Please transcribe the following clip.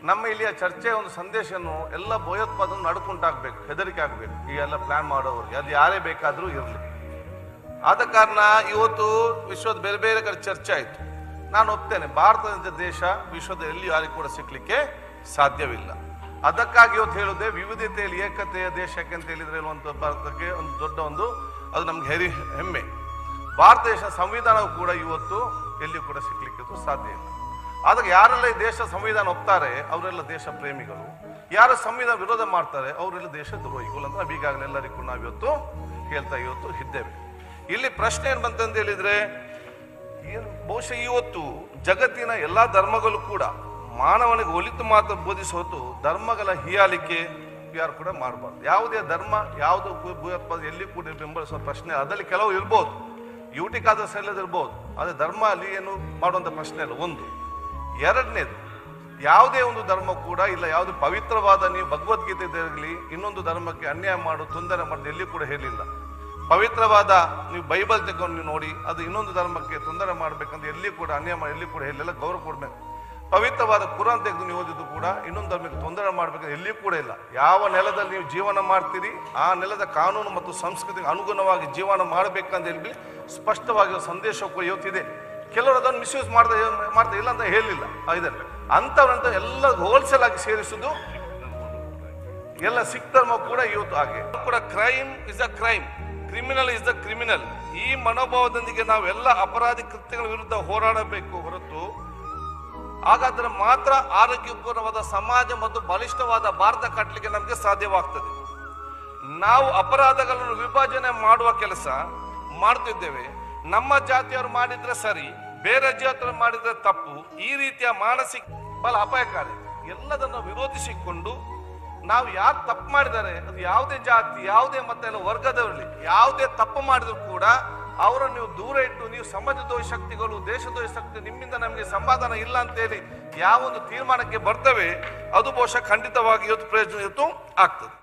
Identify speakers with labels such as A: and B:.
A: ನಮ್ಮ ಇಲ್ಲಿಯ ಚರ್ಚೆಯ ಒಂದು ಸಂದೇಶವನ್ನು ಎಲ್ಲ ಭಯೋತ್ಪಾದನೆ ನಡ್ಕೊಂಡಾಗ್ಬೇಕು ಹೆದರಿಕೆ ಆಗ್ಬೇಕು ಈ ಎಲ್ಲ ಪ್ಲಾನ್ ಮಾಡೋರಿಗೆ ಅದು ಯಾರೇ ಬೇಕಾದರೂ ಇರಲಿ ಆದ ಕಾರಣ ಇವತ್ತು ವಿಶ್ವದ ಬೇರೆ ಬೇರೆ ಕಡೆ ಚರ್ಚೆ ಆಯಿತು ನಾನು ಒಪ್ತೇನೆ ಭಾರತದ ದೇಶ ವಿಶ್ವದ ಎಲ್ಲಿ ಯಾರಿಗೂ ಕೂಡ ಸಿಗ್ಲಿಕ್ಕೆ ಸಾಧ್ಯವಿಲ್ಲ ಅದಕ್ಕಾಗಿ ಇವತ್ತು ಹೇಳುದೇ ವಿವಿಧತೆಯಲ್ಲಿ ಏಕತೆಯ ದೇಶಕ್ಕೆ ಅಂತ ಹೇಳಿದ್ರೆ ಇರುವಂತ ಭಾರತಕ್ಕೆ ಒಂದು ದೊಡ್ಡ ಒಂದು ಅದು ನಮ್ಗೆ ಹೆರಿ ಹೆಮ್ಮೆ ಭಾರತ ದೇಶ ಸಂವಿಧಾನವು ಕೂಡ ಇವತ್ತು ಎಲ್ಲಿಯೂ ಕೂಡ ಸಿಗ್ಲಿಕ್ಕೆ ಇದು ಸಾಧ್ಯ ಇಲ್ಲ ಆದಾಗ ಯಾರೆಲ್ಲ ಈ ದೇಶ ಸಂವಿಧಾನ ಒಪ್ತಾರೆ ಅವರೆಲ್ಲ ದೇಶ ಪ್ರೇಮಿಗಳು ಯಾರು ಸಂವಿಧಾನ ವಿರೋಧ ಮಾಡ್ತಾರೆ ಅವರೆಲ್ಲ ದೇಶ ದ್ರೋಹಿಗಳು ಅಂತ ನಾವು ಈಗಾಗಲೇ ಎಲ್ಲರಿಗೂ ನಾವು ಇವತ್ತು ಹೇಳ್ತಾ ಇವತ್ತು ಇದ್ದೇವೆ ಇಲ್ಲಿ ಪ್ರಶ್ನೆ ಏನು ಬಂತಂತ ಹೇಳಿದ್ರೆ ಏನು ಬಹುಶಃ ಇವತ್ತು ಜಗತ್ತಿನ ಎಲ್ಲಾ ಧರ್ಮಗಳು ಕೂಡ ಮಾನವನಿಗೆ ಒಲಿತು ಮಾತ್ರ ಬೋಧಿಸೋತು ಧರ್ಮಗಳ ಹೀಯಾಲಿಕೆ ಯಾರು ಕೂಡ ಮಾಡಬಾರ್ದು ಯಾವುದೇ ಧರ್ಮ ಯಾವುದು ಭೂಯೋತ್ಪಾದ ಎಲ್ಲಿ ಕೂಡ ಬೆಂಬಲಿಸುವ ಪ್ರಶ್ನೆ ಅದರಲ್ಲಿ ಕೆಲವು ಇರ್ಬೋದು ಯುಟಿಕ್ ಆದ ಇರ್ಬೋದು ಆದರೆ ಧರ್ಮ ಅಲ್ಲಿ ಏನು ಮಾಡುವಂಥ ಪ್ರಶ್ನೆ ಇಲ್ಲ ಒಂದು ಎರಡನೇದು ಯಾವುದೇ ಒಂದು ಧರ್ಮ ಕೂಡ ಇಲ್ಲ ಯಾವುದು ಪವಿತ್ರವಾದ ನೀವು ಭಗವದ್ಗೀತೆ ಇರಲಿ ಇನ್ನೊಂದು ಧರ್ಮಕ್ಕೆ ಅನ್ಯಾಯ ಮಾಡು ತೊಂದರೆ ಮಾಡೋದು ಎಲ್ಲಿ ಕೂಡ ಹೇಳಿಲ್ಲ ಪವಿತ್ರವಾದ ನೀವು ಬೈಬಲ್ ತಗೊಂಡು ನೀವು ನೋಡಿ ಅದು ಇನ್ನೊಂದು ಧರ್ಮಕ್ಕೆ ತೊಂದರೆ ಮಾಡ್ಬೇಕಂತ ಎಲ್ಲಿ ಕೂಡ ಅನ್ಯಾಯ ಮಾಡಿ ಎಲ್ಲಿ ಕೂಡ ಹೇಳಿಲ್ಲ ಗೌರವ ಕೊಡ್ಬೇಕು ಪವಿತ್ರವಾದ ಕುರಾನ್ ತೆಗೆದು ನೀವು ಓದಿದ್ದು ಕೂಡ ಇನ್ನೊಂದು ಧರ್ಮಕ್ಕೆ ತೊಂದರೆ ಮಾಡ್ಬೇಕಂತ ಎಲ್ಲಿ ಕೂಡ ಇಲ್ಲ ಯಾವ ನೆಲದಲ್ಲಿ ನೀವು ಜೀವನ ಮಾಡ್ತೀರಿ ಆ ನೆಲದ ಕಾನೂನು ಮತ್ತು ಸಂಸ್ಕೃತಿಗೆ ಅನುಗುಣವಾಗಿ ಜೀವನ ಮಾಡಬೇಕಂತ ಹೇಳಿ ಸ್ಪಷ್ಟವಾಗಿ ಸಂದೇಶ ಕೂಡ ಇವತ್ತಿದೆ ಕೆಲವರು ಅದನ್ನು ಮಿಸ್ಯೂಸ್ ಮಾಡ್ತಾ ಮಾಡ್ತಾ ಇಲ್ಲ ಅಂತ ಹೇಳಿಲ್ಲ ಇದನ್ನು ಅಂಥವ್ರಂತ ಎಲ್ಲ ಹೋಲ್ಸೇಲ್ ಆಗಿ ಸೇರಿಸುವುದು ಎಲ್ಲ ಸಿಖ್ ಧರ್ಮ ಕೂಡ ಇವತ್ತು ಹಾಗೆ ಕೂಡ crime is a crime criminal is the criminal ಈ ಮನೋಭಾವದೊಂದಿಗೆ ನಾವೆಲ್ಲ ಅಪರಾಧಿ ಕೃತ್ಯಗಳ ವಿರುದ್ಧ ಹೋರಾಡಬೇಕು ಹೊರತು ಹಾಗಾದ್ರೆ ಮಾತ್ರ ಆರೋಗ್ಯಪೂರ್ಣವಾದ ಸಮಾಜ ಮತ್ತು ಬಲಿಷ್ಠವಾದ ಭಾರತ ಕಟ್ಟಲಿಕ್ಕೆ ನಮಗೆ ಸಾಧ್ಯವಾಗ್ತದೆ ನಾವು ಅಪರಾಧಗಳನ್ನು ವಿಭಜನೆ ಮಾಡುವ ಕೆಲಸ ಮಾಡ್ತಿದ್ದೇವೆ ನಮ್ಮ ಜಾತಿಯವರು ಮಾಡಿದ್ರೆ ಸರಿ ಬೇರೆ ಜಾತಿಯವರು ಮಾಡಿದ್ರೆ ತಪ್ಪು ಈ ರೀತಿಯ ಮಾನಸಿಕ ಬಹಳ ಅಪಾಯಕಾರಿ ಎಲ್ಲದನ್ನು ವಿರೋಧಿಸಿಕೊಂಡು ನಾವು ಯಾರು ತಪ್ಪು ಮಾಡಿದ್ದಾರೆ ಅದು ಯಾವುದೇ ಜಾತಿ ಯಾವುದೇ ಮತ ಇಲ್ಲ ವರ್ಗದವರಲ್ಲಿ ಯಾವುದೇ ತಪ್ಪು ಮಾಡಿದ್ರು ಕೂಡ ಅವರನ್ನು ನೀವು ದೂರ ಇಟ್ಟು ನೀವು ಸಮಾಜದ್ರೋಹಿ ಶಕ್ತಿಗಳು ದೇಶದ್ರೋಹಿ ಶಕ್ತಿ ನಿಮ್ಮಿಂದ ನಮಗೆ ಸಮಾಧಾನ ಇಲ್ಲ ಅಂತೇಳಿ ಯಾವೊಂದು ತೀರ್ಮಾನಕ್ಕೆ ಬರ್ತವೆ ಅದು ಬಹುಶಃ ಖಂಡಿತವಾಗಿ ಇವತ್ತು ಪ್ರಯೋಜನ ಇವತ್ತು ಆಗ್ತದೆ